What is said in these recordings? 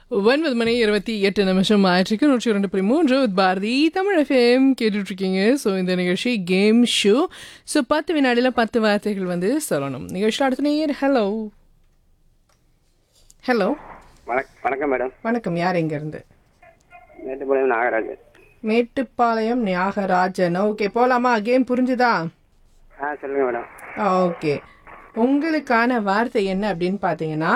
ஒன்பது மணி இருபத்தி எட்டு நிமிஷம் ஆயிற்றுக்கு நூற்றி இரண்டு புள்ளி மூன்று with பாரதி தமிழ் எஃப்எம் கேட்டுட்ருக்கீங்க ஸோ இந்த நிகழ்ச்சி கேம் ஷோ ஸோ பத்து வினாடியில் பத்து வார்த்தைகள் வந்து சொல்லணும் நிகழ்ச்சியில் அடுத்த நேர் ஹலோ ஹலோ வணக் வணக்கம் மேடம் வணக்கம் யார் எங்கேருந்து மேட்டுப்பாளையம் நாகராஜன் மேட்டுப்பாளையம் நியாகராஜன் ஓகே போகலாமா கேம் புரிஞ்சுதா ஆ சொல்லுங்க மேடம் ஓகே உங்களுக்கான வார்த்தை என்ன அப்படின்னு பார்த்தீங்கன்னா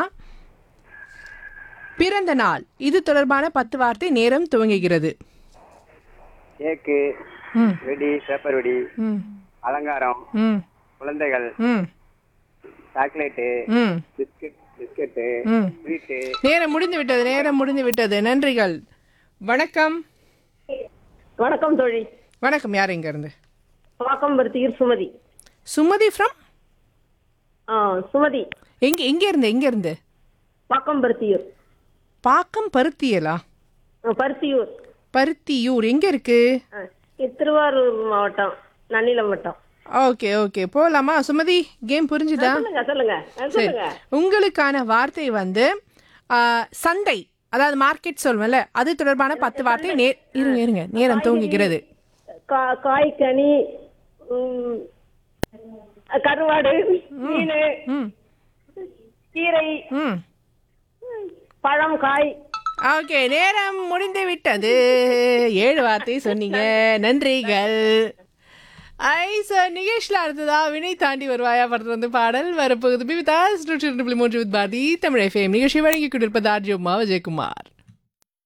பிறந்த நாள் இது தொடர்பான பத்து வார்த்தை நேரம் துவங்குகிறது கேக்கு ம் வெடி பேப்பர் வெடி ம் அலங்காரம் ம் குழந்தைகள் ம் சாக்லேட்டு ம் பிஸ்கட் பிஸ்கட்டு ம் ஸ்வீட்டு நேரம் முடிந்து விட்டது நேரம் முடிந்து விட்டது நன்றிகள் வணக்கம் வணக்கம் தோழி வணக்கம் யார் இங்க இருந்து பாக்கம்பருத்தியூர் சுமதி சுமதி ஃப்ரம் ஆ சுமதி எங்க எங்க இருந்து எங்க இருந்து பாக்கம்பருத்தியூர் பாக்கம் பருத்தியலா ஆ, பருத்தியூர் பருத்தியூர் எங்க இருக்கு ஆ, இது திருவாரூர் மாவட்டம் நன்னிலம் வட்டம் ஓகே ஓகே போலாமா சுமதி கேம் புரிஞ்சுதா சொல்லுங்க சொல்லுங்க ஆ, சரி சொல்லுங்க உங்களுக்கான வார்த்தை வந்து ஆ, சந்தை அதாவது மார்க்கெட் சொல்வேன்ல அது தொடர்பான பத்து வார்த்தை நே இருங்க இருங்க நேரம் துவங்குகிறது கா- காய் கனி ம், கருவாடு மீன் ம் கீரை ம் பழம் காய் ஓகே நேரம் முடிந்து விட்டது ஏழு வார்த்தை சொன்னீங்க நன்றிகள் ஐ சார் நிகேஷ்ல அடுத்ததா வினை தாண்டி வருவாயா படத்துல வந்து பாடல் வரப்போகுது பிவிதாஸ் நூற்றி ரெண்டு புள்ளி மூன்று வித் பாரதி தமிழ் எஃப்எம் நிகழ்ச்சி வழங்கி கொண்டிருப்பது ஆர்ஜி உமா விஜயகுமார்